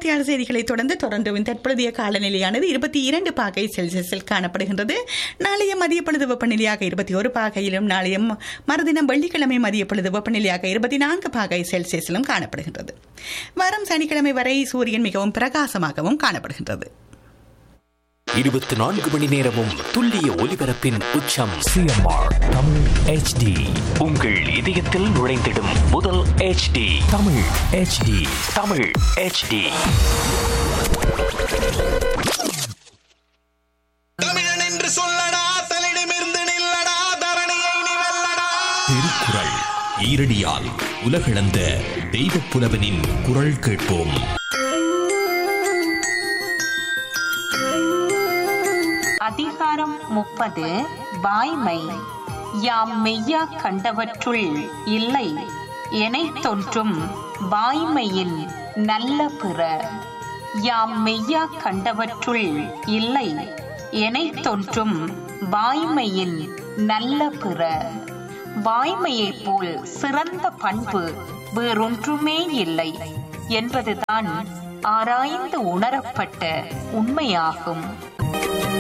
மத்தியான செய்திகளை தொடர்ந்து தொடர்ந்து தற்பொழுதைய காலநிலையானது இருபத்தி இரண்டு பாகை செல்சியஸில் காணப்படுகின்றது நாளைய மதிய பொழுது வெப்பநிலையாக இருபத்தி ஒரு பாகையிலும் நாளைய ம- மறுதினம் வெள்ளிக்கிழமை மதிய பொழுது வெப்பநிலையாக இருபத்தி நான்கு பாகை செல்சியஸிலும் காணப்படுகின்றது வரும் சனிக்கிழமை வரை சூரியன் மிகவும் பிரகாசமாகவும் காணப்படுகின்றது இருபத்தி நான்கு மணி நேரமும் துல்லிய ஒலிபரப்பின் உச்சம் சிஎம்ஆர் தமிழ் ஹெச்டி உங்கள் இதயத்தில் நுழைந்திடும் முதல் HD Tamil HD Tamil HD தமிழன் என்று சொல்லடா தலிடமிருந்து நில்லடா தரணியை நீ வெல்லடா திருக்குறள் ஈரடியால் உலகளந்த தெய்வப் புலவனின் குரல் கேட்போம் அதிகாரம் முப்பது வாய்மை யாம் மெய்யா கண்டவற்றுள் இல்லை எனைத் தோன்றும் வாய்மையின் நல்ல பிற யாம் மெய்யா கண்டவற்றுள் இல்லை எனைத் தோன்றும் வாய்மையின் நல்ல பிற வாய்மையைப் போல் சிறந்த பண்பு வேறொன்றுமே இல்லை என்பதுதான் ஆராய்ந்து உணரப்பட்ட உண்மையாகும்